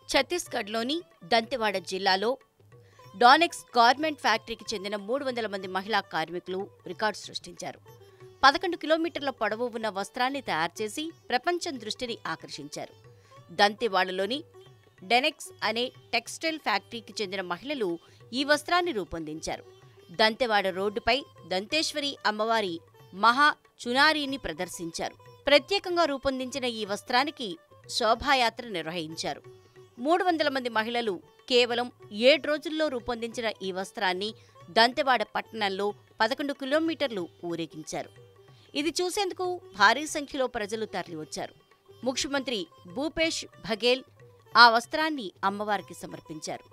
ఛత్తీస్గఢ్లోని దంతెవాడ జిల్లాలో డానెక్స్ గార్మెంట్ ఫ్యాక్టరీకి చెందిన మూడు వందల మంది మహిళా కార్మికులు రికార్డు సృష్టించారు పదకొండు కిలోమీటర్ల పొడవు ఉన్న వస్త్రాన్ని తయారు చేసి ప్రపంచం దృష్టిని ఆకర్షించారు దంతెవాడలోని డెనెక్స్ అనే టెక్స్టైల్ ఫ్యాక్టరీకి చెందిన మహిళలు ఈ వస్త్రాన్ని రూపొందించారు దంతెవాడ రోడ్డుపై దంతేశ్వరి అమ్మవారి మహా చునారీని ప్రదర్శించారు ప్రత్యేకంగా రూపొందించిన ఈ వస్త్రానికి శోభాయాత్ర నిర్వహించారు మూడు వందల మంది మహిళలు కేవలం ఏడు రోజుల్లో రూపొందించిన ఈ వస్త్రాన్ని దంతెవాడ పట్టణంలో పదకొండు కిలోమీటర్లు ఊరేగించారు ఇది చూసేందుకు భారీ సంఖ్యలో ప్రజలు తరలివచ్చారు ముఖ్యమంత్రి భూపేష్ బఘేల్ ఆ వస్త్రాన్ని అమ్మవారికి సమర్పించారు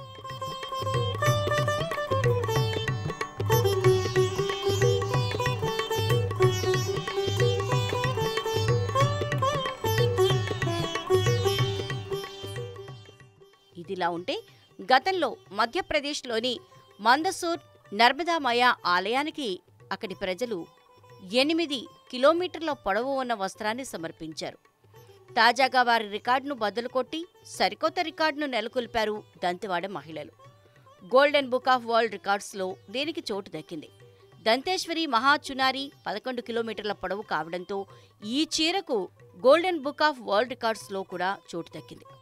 ఇదిలా ఉంటే గతంలో మధ్యప్రదేశ్లోని మందసూర్ నర్మదామయ ఆలయానికి అక్కడి ప్రజలు ఎనిమిది కిలోమీటర్ల పొడవు ఉన్న వస్త్రాన్ని సమర్పించారు తాజాగా వారి రికార్డును బదులు కొట్టి సరికొత్త రికార్డును నెలకొల్పారు దంతెవాడ మహిళలు గోల్డెన్ బుక్ ఆఫ్ వరల్డ్ రికార్డ్స్లో దీనికి చోటు దక్కింది దంతేశ్వరి మహాచునారి పదకొండు కిలోమీటర్ల పొడవు కావడంతో ఈ చీరకు గోల్డెన్ బుక్ ఆఫ్ వరల్డ్ రికార్డ్స్లో కూడా చోటు దక్కింది